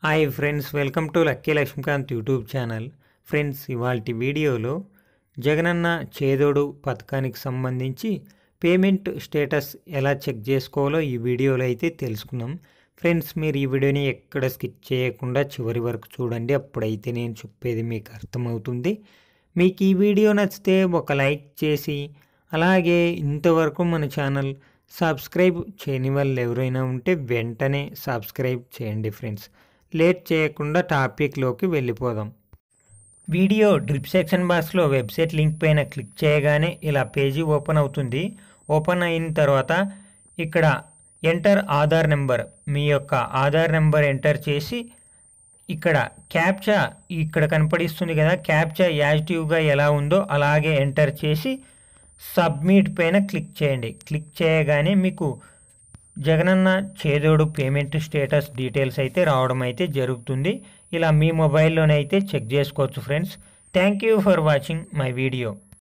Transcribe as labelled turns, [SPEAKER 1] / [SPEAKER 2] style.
[SPEAKER 1] hi friends welcome to lucky Lakshmikant YouTube channel friends ఇవాళ వీడియోలో జగనన్న చేదోడు పథకానికి సంబంధించి పేమెంట్ స్టేటస్ ఎలా చెక్ చేసుకోవాలో ఈ వీడియోలో అయితే తెలుసుకుందాం ఫ్రెండ్స్ మీరు ఈ వీడియోని ఎక్కడ స్కిప్ చేయకుండా చివరి వరకు చూడండి అప్పుడైతే నేను చెప్పేది మీకు అర్థమవుతుంది మీకు ఈ వీడియో నచ్చితే ఒక లైక్ చేసి అలాగే ఇంతవరకు మన ఛానల్ సబ్స్క్రైబ్ చేయని వాళ్ళు ఎవరైనా ఉంటే వెంటనే సబ్స్క్రైబ్ చేయండి ఫ్రెండ్స్ లేట్ చేయకుండా టాపిక్లోకి వెళ్ళిపోదాం వీడియో డ్రిప్ సెక్షన్ బాక్స్లో వెబ్సైట్ లింక్ పైన క్లిక్ చేయగానే ఇలా పేజీ ఓపెన్ అవుతుంది ఓపెన్ అయిన తర్వాత ఇక్కడ ఎంటర్ ఆధార్ నెంబర్ మీ యొక్క ఆధార్ నెంబర్ ఎంటర్ చేసి ఇక్కడ క్యాప్చా ఇక్కడ కనపడిస్తుంది కదా క్యాప్చా యాజిటివ్గా ఎలా ఉందో అలాగే ఎంటర్ చేసి సబ్మిట్ పైన క్లిక్ చేయండి క్లిక్ చేయగానే మీకు జగనన్న చేదోడు పేమెంట్ స్టేటస్ డీటెయిల్స్ అయితే రావడం అయితే జరుగుతుంది ఇలా మీ మొబైల్లోనే అయితే చెక్ చేసుకోవచ్చు friends thank you for watching my video